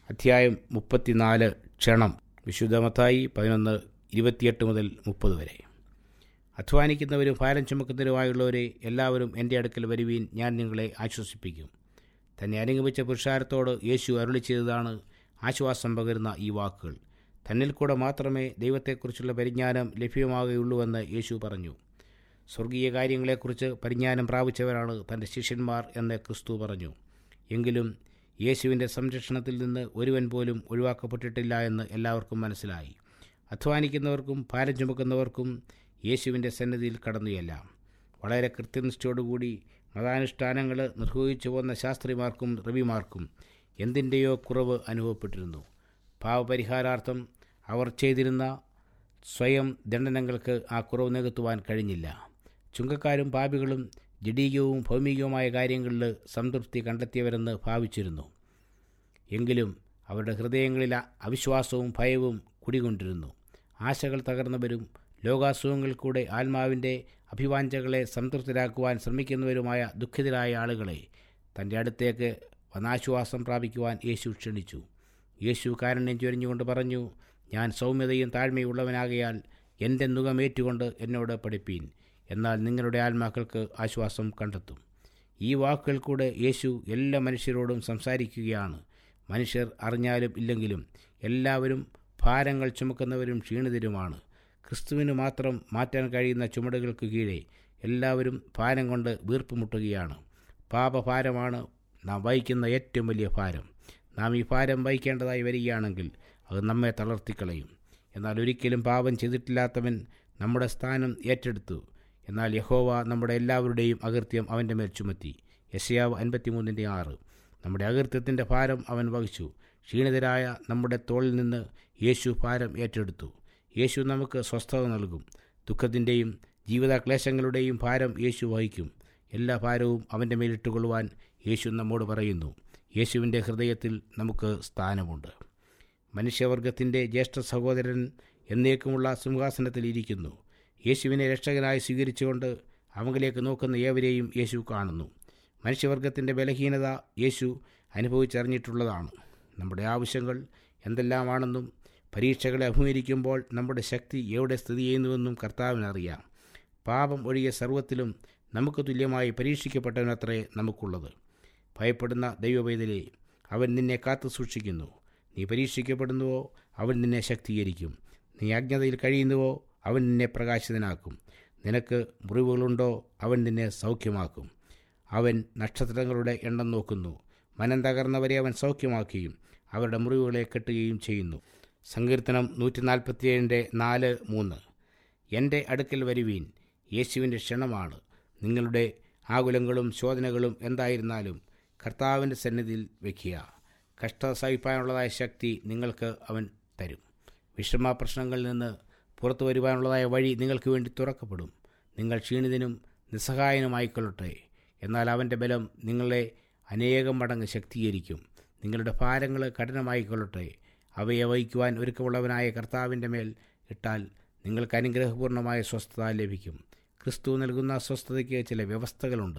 അധ്യായം മുപ്പത്തിനാല് ക്ഷണം വിശുദ്ധമത്തായി പതിനൊന്ന് ഇരുപത്തിയെട്ട് മുതൽ മുപ്പത് വരെ അധ്വാനിക്കുന്നവരും ഭാരം ചുമക്കുന്നവരുമായുള്ളവരെ എല്ലാവരും എൻ്റെ അടുക്കൽ വരുവീൻ ഞാൻ നിങ്ങളെ ആശ്വസിപ്പിക്കും തന്നെ അനുഗമിച്ച പുരുഷാരത്തോട് യേശു അരുളി ചെയ്തതാണ് ആശ്വാസം പകരുന്ന ഈ വാക്കുകൾ തന്നിൽ കൂടെ മാത്രമേ ദൈവത്തെക്കുറിച്ചുള്ള പരിജ്ഞാനം ലഭ്യമാകുകയുള്ളൂവെന്ന് യേശു പറഞ്ഞു സ്വർഗീയ കാര്യങ്ങളെക്കുറിച്ച് പരിജ്ഞാനം പ്രാപിച്ചവരാണ് തൻ്റെ ശിഷ്യന്മാർ എന്ന് ക്രിസ്തു പറഞ്ഞു എങ്കിലും യേശുവിൻ്റെ സംരക്ഷണത്തിൽ നിന്ന് ഒരുവൻ പോലും ഒഴിവാക്കപ്പെട്ടിട്ടില്ല എന്ന് എല്ലാവർക്കും മനസ്സിലായി അധ്വാനിക്കുന്നവർക്കും ഭാരം ചുമക്കുന്നവർക്കും യേശുവിൻ്റെ സന്നിധിയിൽ കടന്നുചെല്ലാം വളരെ കൃത്യനിഷ്ഠയോടുകൂടി മതാനുഷ്ഠാനങ്ങൾ നിർവഹിച്ചു പോന്ന ശാസ്ത്രിമാർക്കും റവിമാർക്കും എന്തിൻ്റെയോ കുറവ് അനുഭവപ്പെട്ടിരുന്നു പാവപരിഹാരാർത്ഥം അവർ ചെയ്തിരുന്ന സ്വയം ദണ്ഡനങ്ങൾക്ക് ആ കുറവ് നികത്തുവാൻ കഴിഞ്ഞില്ല ചുങ്കക്കാരും പാപികളും ജഡീകവും ഭൗമികവുമായ കാര്യങ്ങളിൽ സംതൃപ്തി കണ്ടെത്തിയവരെന്ന് ഭാവിച്ചിരുന്നു എങ്കിലും അവരുടെ ഹൃദയങ്ങളിൽ അവിശ്വാസവും ഭയവും കുടികൊണ്ടിരുന്നു ആശകൾ തകർന്നവരും ലോകാസുഖങ്ങൾ കൂടെ ആത്മാവിൻ്റെ അഭിവാഞ്ചകളെ സംതൃപ്തരാക്കുവാൻ ശ്രമിക്കുന്നവരുമായ ദുഃഖിതരായ ആളുകളെ തൻ്റെ അടുത്തേക്ക് വനാശ്വാസം പ്രാപിക്കുവാൻ യേശു ക്ഷണിച്ചു യേശു കാരുണ്യം ചൊരിഞ്ഞുകൊണ്ട് പറഞ്ഞു ഞാൻ സൗമ്യതയും താഴ്മയുള്ളവനാകയാൽ എൻ്റെ നുഖമേറ്റുകൊണ്ട് എന്നോട് പഠിപ്പീൻ എന്നാൽ നിങ്ങളുടെ ആത്മാക്കൾക്ക് ആശ്വാസം കണ്ടെത്തും ഈ വാക്കുകൾ കൂടെ യേശു എല്ലാ മനുഷ്യരോടും സംസാരിക്കുകയാണ് മനുഷ്യർ അറിഞ്ഞാലും ഇല്ലെങ്കിലും എല്ലാവരും ഭാരങ്ങൾ ചുമക്കുന്നവരും ക്ഷീണിതരുമാണ് ക്രിസ്തുവിന് മാത്രം മാറ്റാൻ കഴിയുന്ന ചുമടുകൾക്ക് കീഴെ എല്ലാവരും ഭാരം കൊണ്ട് വീർപ്പുമുട്ടുകയാണ് പാപഭാരമാണ് നാം വഹിക്കുന്ന ഏറ്റവും വലിയ ഭാരം നാം ഈ ഭാരം വഹിക്കേണ്ടതായി വരികയാണെങ്കിൽ അത് നമ്മെ തളർത്തിക്കളയും എന്നാൽ ഒരിക്കലും പാപം ചെയ്തിട്ടില്ലാത്തവൻ നമ്മുടെ സ്ഥാനം ഏറ്റെടുത്തു എന്നാൽ യഹോവ നമ്മുടെ എല്ലാവരുടെയും അകൃത്യം അവൻ്റെ മേൽ ചുമത്തി യശയാവ് അൻപത്തിമൂന്നിൻ്റെ ആറ് നമ്മുടെ അകൃത്യത്തിൻ്റെ ഭാരം അവൻ വഹിച്ചു ക്ഷീണിതരായ നമ്മുടെ തോളിൽ നിന്ന് യേശു ഭാരം ഏറ്റെടുത്തു യേശു നമുക്ക് സ്വസ്ഥത നൽകും ദുഃഖത്തിൻ്റെയും ജീവിതക്ലേശങ്ങളുടെയും ഭാരം യേശു വഹിക്കും എല്ലാ ഭാരവും അവൻ്റെ മേലിട്ടുകൊള്ളുവാൻ യേശു നമ്മോട് പറയുന്നു യേശുവിൻ്റെ ഹൃദയത്തിൽ നമുക്ക് സ്ഥാനമുണ്ട് മനുഷ്യവർഗത്തിൻ്റെ ജ്യേഷ്ഠ സഹോദരൻ എന്നേക്കുമുള്ള സിംഹാസനത്തിൽ ഇരിക്കുന്നു യേശുവിനെ രക്ഷകനായി സ്വീകരിച്ചുകൊണ്ട് അവങ്കിലേക്ക് നോക്കുന്ന ഏവരെയും യേശു കാണുന്നു മനുഷ്യവർഗത്തിൻ്റെ ബലഹീനത യേശു അനുഭവിച്ചറിഞ്ഞിട്ടുള്ളതാണ് നമ്മുടെ ആവശ്യങ്ങൾ എന്തെല്ലാമാണെന്നും പരീക്ഷകളെ അഭിമുഖീകരിക്കുമ്പോൾ നമ്മുടെ ശക്തി എവിടെ സ്ഥിതി ചെയ്യുന്നുവെന്നും കർത്താവിനറിയാം പാപം ഒഴികെ സർവത്തിലും നമുക്ക് തുല്യമായി പരീക്ഷിക്കപ്പെട്ടവനത്രേ നമുക്കുള്ളത് ഭയപ്പെടുന്ന ദൈവവേദലേ അവൻ നിന്നെ കാത്തു സൂക്ഷിക്കുന്നു നീ പരീക്ഷിക്കപ്പെടുന്നുവോ അവൻ നിന്നെ ശക്തീകരിക്കും നീ അജ്ഞതയിൽ കഴിയുന്നുവോ അവൻ നിന്നെ പ്രകാശിതനാക്കും നിനക്ക് മുറിവുകളുണ്ടോ അവൻ നിന്നെ സൗഖ്യമാക്കും അവൻ നക്ഷത്രങ്ങളുടെ എണ്ണം നോക്കുന്നു മനം തകർന്നവരെ അവൻ സൗഖ്യമാക്കുകയും അവരുടെ മുറിവുകളെ കെട്ടുകയും ചെയ്യുന്നു സങ്കീർത്തനം നൂറ്റി നാൽപ്പത്തിയേഴിൻ്റെ നാല് മൂന്ന് എൻ്റെ അടുക്കൽ വരുവീൻ യേശുവിൻ്റെ ക്ഷണമാണ് നിങ്ങളുടെ ആകുലങ്ങളും ശോധനകളും എന്തായിരുന്നാലും കർത്താവിൻ്റെ സന്നിധിയിൽ വയ്ക്കുക കഷ്ട സഹിപ്പാനുള്ളതായ ശക്തി നിങ്ങൾക്ക് അവൻ തരും വിഷമ പ്രശ്നങ്ങളിൽ നിന്ന് പുറത്തു വരുവാനുള്ളതായ വഴി നിങ്ങൾക്ക് വേണ്ടി തുറക്കപ്പെടും നിങ്ങൾ ക്ഷീണിതനും നിസ്സഹായനുമായിക്കൊള്ളട്ടെ എന്നാൽ അവൻ്റെ ബലം നിങ്ങളെ അനേകം മടങ്ങ് ശക്തീകരിക്കും നിങ്ങളുടെ ഭാരങ്ങൾ കഠിനമായിക്കൊള്ളട്ടെ അവയെ വഹിക്കുവാൻ ഒരുക്കമുള്ളവനായ കർത്താവിൻ്റെ മേൽ ഇട്ടാൽ നിങ്ങൾക്ക് അനുഗ്രഹപൂർണമായ സ്വസ്ഥത ലഭിക്കും ക്രിസ്തു നൽകുന്ന സ്വസ്ഥതയ്ക്ക് ചില വ്യവസ്ഥകളുണ്ട്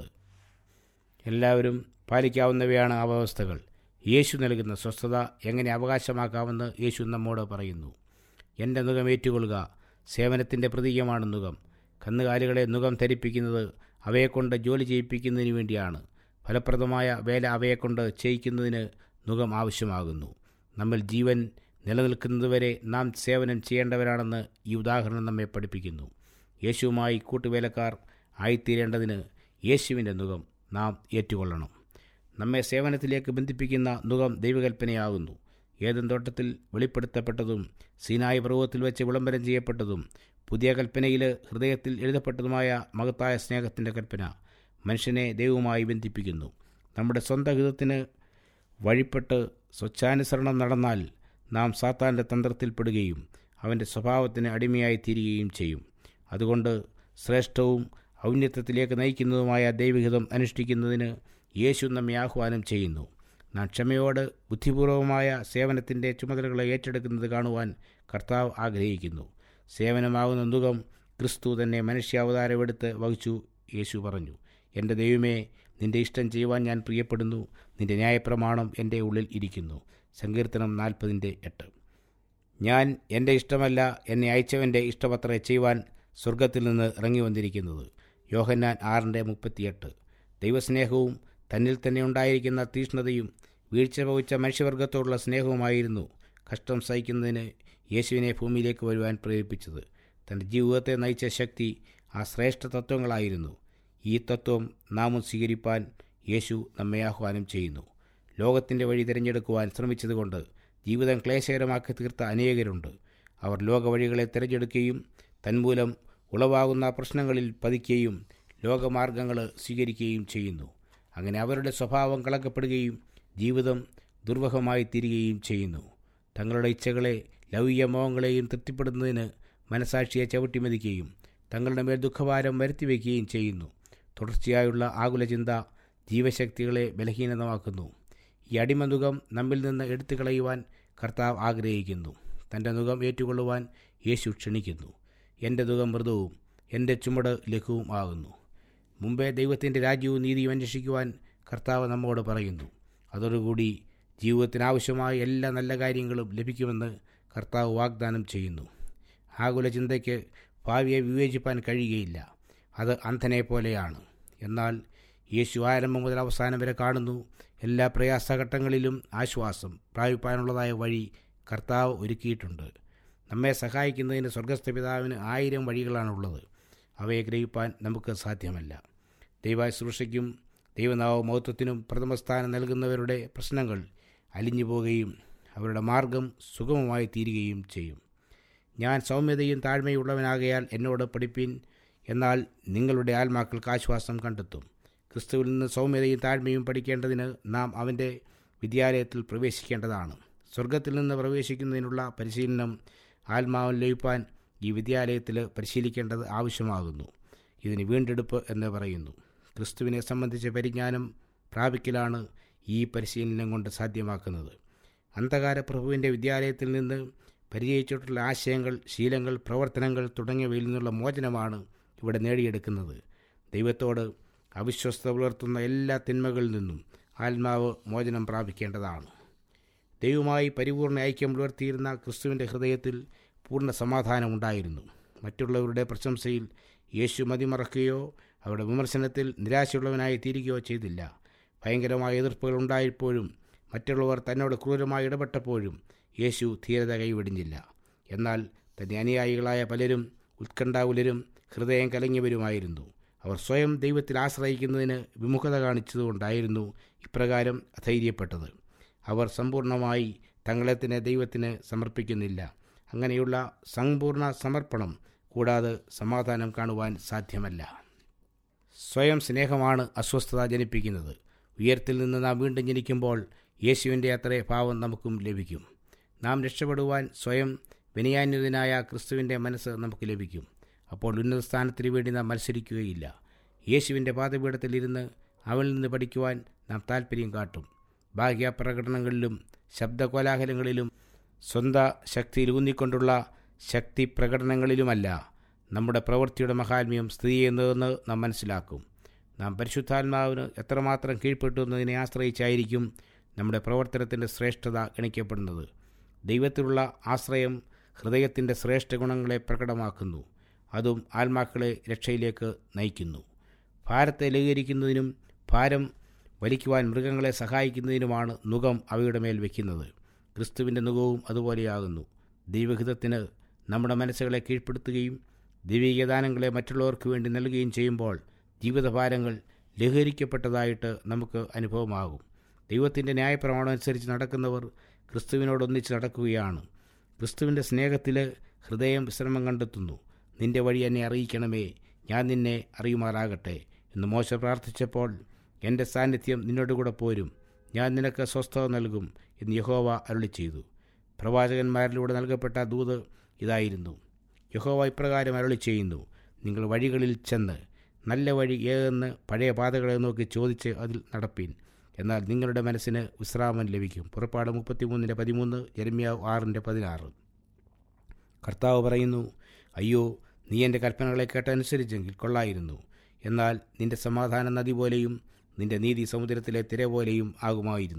എല്ലാവരും പാലിക്കാവുന്നവയാണ് ആ വ്യവസ്ഥകൾ യേശു നൽകുന്ന സ്വസ്ഥത എങ്ങനെ അവകാശമാക്കാമെന്ന് യേശു നമ്മോട് പറയുന്നു എൻ്റെ നുഖം ഏറ്റുകൊള്ളുക സേവനത്തിൻ്റെ പ്രതീകമാണ് നുഖം കന്നുകാലികളെ നുഖം ധരിപ്പിക്കുന്നത് അവയെക്കൊണ്ട് ജോലി ചെയ്യിപ്പിക്കുന്നതിന് വേണ്ടിയാണ് ഫലപ്രദമായ വേല അവയെക്കൊണ്ട് ചെയ്യിക്കുന്നതിന് നുഖം ആവശ്യമാകുന്നു നമ്മൾ ജീവൻ നിലനിൽക്കുന്നതുവരെ നാം സേവനം ചെയ്യേണ്ടവരാണെന്ന് ഈ ഉദാഹരണം നമ്മെ പഠിപ്പിക്കുന്നു യേശുവുമായി കൂട്ടുവേലക്കാർ ആയിത്തീരേണ്ടതിന് യേശുവിൻ്റെ നുഖം നാം ഏറ്റുകൊള്ളണം നമ്മെ സേവനത്തിലേക്ക് ബന്ധിപ്പിക്കുന്ന നുഖം ദൈവകൽപ്പനയാകുന്നു ഏതും തോട്ടത്തിൽ വെളിപ്പെടുത്തപ്പെട്ടതും സീനായി പർവ്വതത്തിൽ വെച്ച് വിളംബരം ചെയ്യപ്പെട്ടതും പുതിയ കൽപ്പനയിൽ ഹൃദയത്തിൽ എഴുതപ്പെട്ടതുമായ മഹത്തായ സ്നേഹത്തിൻ്റെ കൽപ്പന മനുഷ്യനെ ദൈവവുമായി ബന്ധിപ്പിക്കുന്നു നമ്മുടെ സ്വന്തം ഹിതത്തിന് വഴിപ്പെട്ട് സ്വച്ഛാനുസരണം നടന്നാൽ നാം സാത്താൻ്റെ തന്ത്രത്തിൽപ്പെടുകയും അവൻ്റെ സ്വഭാവത്തിന് അടിമയായി തീരുകയും ചെയ്യും അതുകൊണ്ട് ശ്രേഷ്ഠവും ഔന്നത്യത്തിലേക്ക് നയിക്കുന്നതുമായ ദൈവഹിതം അനുഷ്ഠിക്കുന്നതിന് യേശു നമ്മെ ആഹ്വാനം ചെയ്യുന്നു നാം ക്ഷമയോട് ബുദ്ധിപൂർവമായ സേവനത്തിൻ്റെ ചുമതലകളെ ഏറ്റെടുക്കുന്നത് കാണുവാൻ കർത്താവ് ആഗ്രഹിക്കുന്നു സേവനമാകുന്ന നുഖം ക്രിസ്തു തന്നെ മനുഷ്യാവതാരമെടുത്ത് വഹിച്ചു യേശു പറഞ്ഞു എൻ്റെ ദൈവമേ നിൻ്റെ ഇഷ്ടം ചെയ്യുവാൻ ഞാൻ പ്രിയപ്പെടുന്നു നിൻ്റെ ന്യായപ്രമാണം എൻ്റെ ഉള്ളിൽ ഇരിക്കുന്നു സങ്കീർത്തനം നാൽപ്പതിൻ്റെ എട്ട് ഞാൻ എൻ്റെ ഇഷ്ടമല്ല എന്നെ അയച്ചവൻ്റെ ഇഷ്ടമത്രേ ചെയ്യുവാൻ സ്വർഗത്തിൽ നിന്ന് ഇറങ്ങി വന്നിരിക്കുന്നത് യോഹന്നാൻ ആറിൻ്റെ മുപ്പത്തിയെട്ട് ദൈവസ്നേഹവും തന്നിൽ തന്നെ ഉണ്ടായിരിക്കുന്ന തീഷ്ണതയും വീഴ്ച ഭവിച്ച മനുഷ്യവർഗത്തോടുള്ള സ്നേഹവുമായിരുന്നു കഷ്ടം സഹിക്കുന്നതിന് യേശുവിനെ ഭൂമിയിലേക്ക് വരുവാൻ പ്രേരിപ്പിച്ചത് തൻ്റെ ജീവിതത്തെ നയിച്ച ശക്തി ആ ശ്രേഷ്ഠ തത്വങ്ങളായിരുന്നു ഈ തത്വം നാമും സ്വീകരിപ്പാൻ യേശു നമ്മെ ആഹ്വാനം ചെയ്യുന്നു ലോകത്തിൻ്റെ വഴി തിരഞ്ഞെടുക്കുവാൻ ശ്രമിച്ചതുകൊണ്ട് ജീവിതം ക്ലേശകരമാക്കി തീർത്ത അനേകരുണ്ട് അവർ ലോകവഴികളെ തിരഞ്ഞെടുക്കുകയും തന്മൂലം ഉളവാകുന്ന പ്രശ്നങ്ങളിൽ പതിക്കുകയും ലോകമാർഗങ്ങൾ സ്വീകരിക്കുകയും ചെയ്യുന്നു അങ്ങനെ അവരുടെ സ്വഭാവം കളങ്കപ്പെടുകയും ജീവിതം ദുർവഹമായി തീരുകയും ചെയ്യുന്നു തങ്ങളുടെ ഇച്ഛകളെ ലൗകിക മോഹങ്ങളെയും തൃപ്തിപ്പെടുന്നതിന് മനസാക്ഷിയെ ചവിട്ടിമതിക്കുകയും തങ്ങളുടെ മേൽ ദുഃഖഭാരം വരുത്തിവെക്കുകയും ചെയ്യുന്നു തുടർച്ചയായുള്ള ആകുല ചിന്ത ജീവശക്തികളെ ബലഹീനതമാക്കുന്നു ഈ അടിമനുഖം നമ്മിൽ നിന്ന് എടുത്തു കളയുവാൻ കർത്താവ് ആഗ്രഹിക്കുന്നു തൻ്റെ മുഖം ഏറ്റുകൊള്ളുവാൻ യേശു ക്ഷണിക്കുന്നു എൻ്റെ മുഖം മൃദുവും എൻ്റെ ചുമട് ലഘുവും ആകുന്നു മുമ്പേ ദൈവത്തിൻ്റെ രാജ്യവും നീതിയും അന്വേഷിക്കുവാൻ കർത്താവ് നമ്മോട് പറയുന്നു അതോടുകൂടി ജീവിതത്തിനാവശ്യമായ എല്ലാ നല്ല കാര്യങ്ങളും ലഭിക്കുമെന്ന് കർത്താവ് വാഗ്ദാനം ചെയ്യുന്നു ആകുല ചിന്തയ്ക്ക് ഭാവിയെ വിവേചിപ്പാൻ കഴിയുകയില്ല അത് അന്ധനെ പോലെയാണ് എന്നാൽ യേശു ആരംഭം മുതൽ അവസാനം വരെ കാണുന്നു എല്ലാ പ്രയാസഘട്ടങ്ങളിലും ആശ്വാസം പ്രാപിപ്പാനുള്ളതായ വഴി കർത്താവ് ഒരുക്കിയിട്ടുണ്ട് നമ്മെ സഹായിക്കുന്നതിന് സ്വർഗസ്ഥ പിതാവിന് ആയിരം വഴികളാണുള്ളത് അവയെ ഗ്രഹിപ്പാൻ നമുക്ക് സാധ്യമല്ല ദൈവാശുശ്രൂഷയ്ക്കും ദൈവനാമ മഹത്വത്തിനും പ്രഥമസ്ഥാനം നൽകുന്നവരുടെ പ്രശ്നങ്ങൾ അലിഞ്ഞു പോവുകയും അവരുടെ മാർഗം സുഗമമായി തീരുകയും ചെയ്യും ഞാൻ സൗമ്യതയും താഴ്മയുള്ളവനാകയാൽ എന്നോട് പഠിപ്പിൻ എന്നാൽ നിങ്ങളുടെ ആത്മാക്കൾക്ക് ആശ്വാസം കണ്ടെത്തും ക്രിസ്തുവിൽ നിന്ന് സൗമ്യതയും താഴ്മയും പഠിക്കേണ്ടതിന് നാം അവൻ്റെ വിദ്യാലയത്തിൽ പ്രവേശിക്കേണ്ടതാണ് സ്വർഗത്തിൽ നിന്ന് പ്രവേശിക്കുന്നതിനുള്ള പരിശീലനം ആത്മാവിൽ ലയിപ്പാൻ ഈ വിദ്യാലയത്തിൽ പരിശീലിക്കേണ്ടത് ആവശ്യമാകുന്നു ഇതിന് വീണ്ടെടുപ്പ് എന്ന് പറയുന്നു ക്രിസ്തുവിനെ സംബന്ധിച്ച പരിജ്ഞാനം പ്രാപിക്കലാണ് ഈ പരിശീലനം കൊണ്ട് സാധ്യമാക്കുന്നത് അന്ധകാര പ്രഭുവിൻ്റെ വിദ്യാലയത്തിൽ നിന്ന് പരിചയിച്ചിട്ടുള്ള ആശയങ്ങൾ ശീലങ്ങൾ പ്രവർത്തനങ്ങൾ തുടങ്ങിയവയിൽ നിന്നുള്ള മോചനമാണ് ഇവിടെ നേടിയെടുക്കുന്നത് ദൈവത്തോട് അവിശ്വസ്ത പുലർത്തുന്ന എല്ലാ തിന്മകളിൽ നിന്നും ആത്മാവ് മോചനം പ്രാപിക്കേണ്ടതാണ് ദൈവമായി പരിപൂർണ ഐക്യം പുലർത്തിയിരുന്ന ക്രിസ്തുവിൻ്റെ ഹൃദയത്തിൽ പൂർണ്ണ സമാധാനം ഉണ്ടായിരുന്നു മറ്റുള്ളവരുടെ പ്രശംസയിൽ യേശു മതിമറക്കുകയോ അവരുടെ വിമർശനത്തിൽ നിരാശയുള്ളവനായി തീരുകയോ ചെയ്തില്ല ഭയങ്കരമായ എതിർപ്പുകൾ ഉണ്ടായപ്പോഴും മറ്റുള്ളവർ തന്നോട് ക്രൂരമായി ഇടപെട്ടപ്പോഴും യേശു ധീരത കൈവെടിഞ്ഞില്ല എന്നാൽ തൻ്റെ അനുയായികളായ പലരും ഉത്കണ്ഠാകുലരും ഹൃദയം കലങ്ങിയവരുമായിരുന്നു അവർ സ്വയം ദൈവത്തിൽ ആശ്രയിക്കുന്നതിന് വിമുഖത കാണിച്ചതുകൊണ്ടായിരുന്നു ഇപ്രകാരം അധൈര്യപ്പെട്ടത് അവർ സമ്പൂർണമായി തങ്ങളെ തന്നെ ദൈവത്തിന് സമർപ്പിക്കുന്നില്ല അങ്ങനെയുള്ള സമ്പൂർണ്ണ സമർപ്പണം കൂടാതെ സമാധാനം കാണുവാൻ സാധ്യമല്ല സ്വയം സ്നേഹമാണ് അസ്വസ്ഥത ജനിപ്പിക്കുന്നത് ഉയരത്തിൽ നിന്ന് നാം വീണ്ടും ജനിക്കുമ്പോൾ യേശുവിൻ്റെ അത്രേ ഭാവം നമുക്കും ലഭിക്കും നാം രക്ഷപ്പെടുവാൻ സ്വയം വിനയാന്യതനായ ക്രിസ്തുവിൻ്റെ മനസ്സ് നമുക്ക് ലഭിക്കും അപ്പോൾ ഉന്നത സ്ഥാനത്തിന് വേണ്ടി നാം മത്സരിക്കുകയില്ല യേശുവിൻ്റെ പാതപീഠത്തിൽ ഇരുന്ന് അവനിൽ നിന്ന് പഠിക്കുവാൻ നാം താല്പര്യം കാട്ടും ബാഹ്യപ്രകടനങ്ങളിലും ശബ്ദകോലാഹലങ്ങളിലും സ്വന്ത ശക്തിയിൽ ഊന്നിക്കൊണ്ടുള്ള ശക്തി പ്രകടനങ്ങളിലുമല്ല നമ്മുടെ പ്രവൃത്തിയുടെ മഹാത്മ്യം സ്ഥിതി ചെയ്യുന്നതെന്ന് നാം മനസ്സിലാക്കും നാം പരിശുദ്ധാത്മാവിന് എത്രമാത്രം കീഴ്പ്പെട്ടു എന്നതിനെ ആശ്രയിച്ചായിരിക്കും നമ്മുടെ പ്രവർത്തനത്തിൻ്റെ ശ്രേഷ്ഠത ഗണിക്കപ്പെടുന്നത് ദൈവത്തിലുള്ള ആശ്രയം ഹൃദയത്തിൻ്റെ ശ്രേഷ്ഠ ഗുണങ്ങളെ പ്രകടമാക്കുന്നു അതും ആത്മാക്കളെ രക്ഷയിലേക്ക് നയിക്കുന്നു ഭാരത്തെ ലഘൂകരിക്കുന്നതിനും ഭാരം വലിക്കുവാൻ മൃഗങ്ങളെ സഹായിക്കുന്നതിനുമാണ് നുഖം അവയുടെ മേൽ വയ്ക്കുന്നത് ക്രിസ്തുവിൻ്റെ നുഖവും അതുപോലെയാകുന്നു ദൈവഹിതത്തിന് നമ്മുടെ മനസ്സുകളെ കീഴ്പ്പെടുത്തുകയും ദൈവികദാനങ്ങളെ മറ്റുള്ളവർക്ക് വേണ്ടി നൽകുകയും ചെയ്യുമ്പോൾ ജീവിതഭാരങ്ങൾ ലഘൂകരിക്കപ്പെട്ടതായിട്ട് നമുക്ക് അനുഭവമാകും ദൈവത്തിൻ്റെ ന്യായപ്രമാണം അനുസരിച്ച് നടക്കുന്നവർ ക്രിസ്തുവിനോടൊന്നിച്ച് നടക്കുകയാണ് ക്രിസ്തുവിൻ്റെ സ്നേഹത്തിൽ ഹൃദയം വിശ്രമം കണ്ടെത്തുന്നു നിന്റെ വഴി എന്നെ അറിയിക്കണമേ ഞാൻ നിന്നെ അറിയുമാറാകട്ടെ എന്ന് മോശ പ്രാർത്ഥിച്ചപ്പോൾ എൻ്റെ സാന്നിധ്യം നിന്നോടുകൂടെ പോരും ഞാൻ നിനക്ക് സ്വസ്ഥത നൽകും എന്ന് യഹോവ അരുളി ചെയ്തു പ്രവാചകന്മാരിലൂടെ നൽകപ്പെട്ട ദൂത് ഇതായിരുന്നു യഹോവ ഇപ്രകാരം അരുളി ചെയ്യുന്നു നിങ്ങൾ വഴികളിൽ ചെന്ന് നല്ല വഴി ഏതെന്ന് പഴയ പാതകളെ നോക്കി ചോദിച്ച് അതിൽ നടപ്പീൻ എന്നാൽ നിങ്ങളുടെ മനസ്സിന് വിശ്രാമം ലഭിക്കും പുറപ്പാട് മുപ്പത്തിമൂന്നിൻ്റെ പതിമൂന്ന് ജെരമ്യാവ് ആറിൻ്റെ പതിനാറ് കർത്താവ് പറയുന്നു അയ്യോ നീ എൻ്റെ കൽപ്പനകളെ കേട്ടനുസരിച്ചെങ്കിൽ കൊള്ളായിരുന്നു എന്നാൽ നിന്റെ സമാധാന നദി പോലെയും നിന്റെ നീതി സമുദ്രത്തിലെ തിര പോലെയും ആകുമായിരുന്നു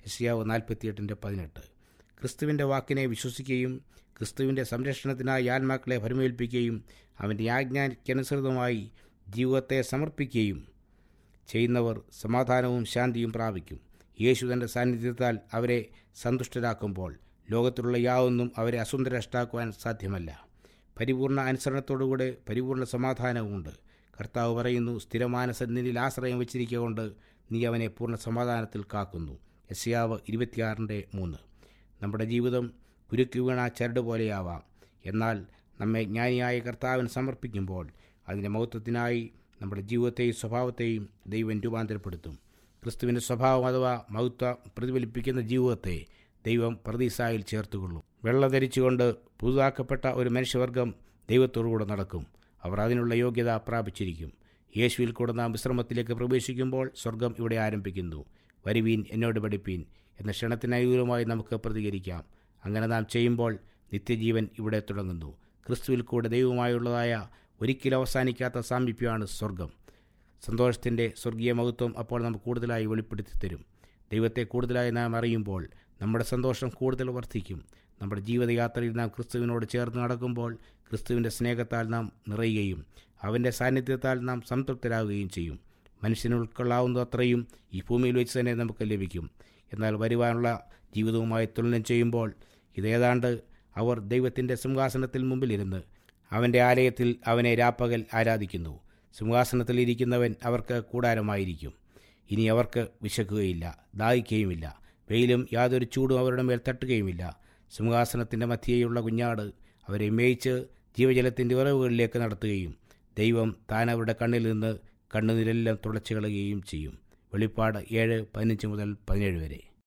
യശയാവ് നാൽപ്പത്തിയെട്ടിൻ്റെ പതിനെട്ട് ക്രിസ്തുവിൻ്റെ വാക്കിനെ വിശ്വസിക്കുകയും ക്രിസ്തുവിൻ്റെ സംരക്ഷണത്തിനായി ആത്മാക്കളെ ഭരമേൽപ്പിക്കുകയും അവൻ്റെ ആജ്ഞയ്ക്കനുസൃതമായി ജീവിതത്തെ സമർപ്പിക്കുകയും ചെയ്യുന്നവർ സമാധാനവും ശാന്തിയും പ്രാപിക്കും യേശു തൻ്റെ സാന്നിധ്യത്താൽ അവരെ സന്തുഷ്ടരാക്കുമ്പോൾ ലോകത്തിലുള്ള യാതൊന്നും അവരെ അസുന്ദരഷ്ടാക്കുവാൻ സാധ്യമല്ല പരിപൂർണ അനുസരണത്തോടുകൂടെ പരിപൂർണ സമാധാനവുമുണ്ട് കർത്താവ് പറയുന്നു സ്ഥിരമാനസ നിന്നിൽ ആശ്രയം വെച്ചിരിക്കൊണ്ട് നീ അവനെ പൂർണ്ണ സമാധാനത്തിൽ കാക്കുന്നു യസ്യാവ് ഇരുപത്തിയാറിൻ്റെ മൂന്ന് നമ്മുടെ ജീവിതം കുരുക്ക് വീണ ചരട് പോലെയാവാം എന്നാൽ നമ്മെ ജ്ഞാനിയായ കർത്താവിന് സമർപ്പിക്കുമ്പോൾ അതിൻ്റെ മഹത്വത്തിനായി നമ്മുടെ ജീവിതത്തെയും സ്വഭാവത്തെയും ദൈവം രൂപാന്തരപ്പെടുത്തും ക്രിസ്തുവിൻ്റെ സ്വഭാവം അഥവാ മഹത്വ പ്രതിഫലിപ്പിക്കുന്ന ജീവിതത്തെ ദൈവം പ്രതീസായിൽ ചേർത്തുകൊള്ളും വെള്ള ധരിച്ചുകൊണ്ട് പുതുതാക്കപ്പെട്ട ഒരു മനുഷ്യവർഗം ദൈവത്തോടുകൂടെ നടക്കും അവർ അതിനുള്ള യോഗ്യത പ്രാപിച്ചിരിക്കും യേശുവിൽ കൂടെ നാം വിശ്രമത്തിലേക്ക് പ്രവേശിക്കുമ്പോൾ സ്വർഗം ഇവിടെ ആരംഭിക്കുന്നു വരുവീൻ എന്നോട് പഠിപ്പീൻ എന്ന ക്ഷണത്തിന് അനുകൂലമായി നമുക്ക് പ്രതികരിക്കാം അങ്ങനെ നാം ചെയ്യുമ്പോൾ നിത്യജീവൻ ഇവിടെ തുടങ്ങുന്നു ക്രിസ്തുവിൽ കൂടെ ദൈവമായുള്ളതായ ഒരിക്കലും അവസാനിക്കാത്ത സാമീപ്യമാണ് സ്വർഗം സന്തോഷത്തിൻ്റെ സ്വർഗീയ മഹത്വം അപ്പോൾ നമുക്ക് കൂടുതലായി വെളിപ്പെടുത്തി തരും ദൈവത്തെ കൂടുതലായി നാം അറിയുമ്പോൾ നമ്മുടെ സന്തോഷം കൂടുതൽ വർദ്ധിക്കും നമ്മുടെ ജീവിതയാത്രയിൽ നാം ക്രിസ്തുവിനോട് ചേർന്ന് നടക്കുമ്പോൾ ക്രിസ്തുവിൻ്റെ സ്നേഹത്താൽ നാം നിറയുകയും അവൻ്റെ സാന്നിധ്യത്താൽ നാം സംതൃപ്തരാകുകയും ചെയ്യും മനുഷ്യന് ഉൾക്കൊള്ളാവുന്ന അത്രയും ഈ ഭൂമിയിൽ വെച്ച് തന്നെ നമുക്ക് ലഭിക്കും എന്നാൽ വരുവാനുള്ള ജീവിതവുമായി തുലനം ചെയ്യുമ്പോൾ ഇതേതാണ്ട് അവർ ദൈവത്തിൻ്റെ സിംഹാസനത്തിൽ മുമ്പിലിരുന്ന് അവൻ്റെ ആലയത്തിൽ അവനെ രാപ്പകൽ ആരാധിക്കുന്നു സിംഹാസനത്തിൽ ഇരിക്കുന്നവൻ അവർക്ക് കൂടാരമായിരിക്കും ഇനി അവർക്ക് വിശക്കുകയില്ല ദാഹിക്കുകയുമില്ല വെയിലും യാതൊരു ചൂടും അവരുടെ മേൽ തട്ടുകയുമില്ല സിംഹാസനത്തിൻ്റെ മധ്യേയുള്ള കുഞ്ഞാട് അവരെ മേയിച്ച് ജീവജലത്തിൻ്റെ ഉറവുകളിലേക്ക് നടത്തുകയും ദൈവം താൻ അവരുടെ കണ്ണിൽ നിന്ന് കണ്ണുനീരെല്ലാം തുടച്ചു കളയുകയും ചെയ്യും വെളിപ്പാട് ഏഴ് പതിനഞ്ച് മുതൽ പതിനേഴ് വരെ